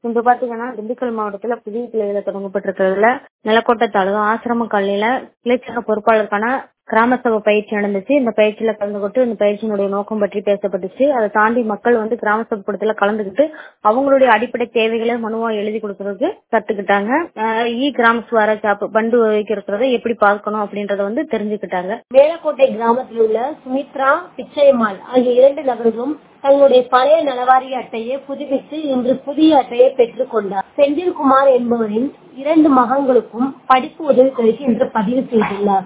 இன்று பாத்தீங்கன்னா திண்டுக்கல் மாவட்டத்துல புதிய கிளையில தொடங்கப்பட்டிருக்கிறதுல நிலக்கோட்டை தாலுகா ஆசிரம காலனியில கிளைச்சங்க பொறுப்பாளருக்கான கிராம சபை பயிற்சி நடந்துச்சு இந்த பயிற்சியில கலந்துகிட்டு இந்த பயிற்சியினுடைய நோக்கம் பற்றி பேசப்பட்டுச்சு அதை தாண்டி மக்கள் வந்து கிராம சபை கூட்டத்துல கலந்துகிட்டு அவங்களுடைய அடிப்படை தேவைகளை மனுவா எழுதி கொடுக்கறதுக்கு கத்துக்கிட்டாங்க அஹ் இ கிராம ஸ்வராஜ் ஆப் பண்டு வைக்கிறத எப்படி பார்க்கணும் அப்படின்றத வந்து தெரிஞ்சுக்கிட்டாங்க மேலக்கோட்டை கிராமத்தில் உள்ள சுமித்ரா பிச்சையம்மாள் ஆகிய இரண்டு நபர்களும் தங்களுடைய பழைய நலவாரி அட்டையை புதுப்பித்து இன்று புதிய அட்டையை பெற்றுக் கொண்டார் செந்தில்குமார் என்பவரின் இரண்டு மகன்களுக்கும் படிப்பு உதவி தொகைக்கு இன்று பதிவு செய்துள்ளார்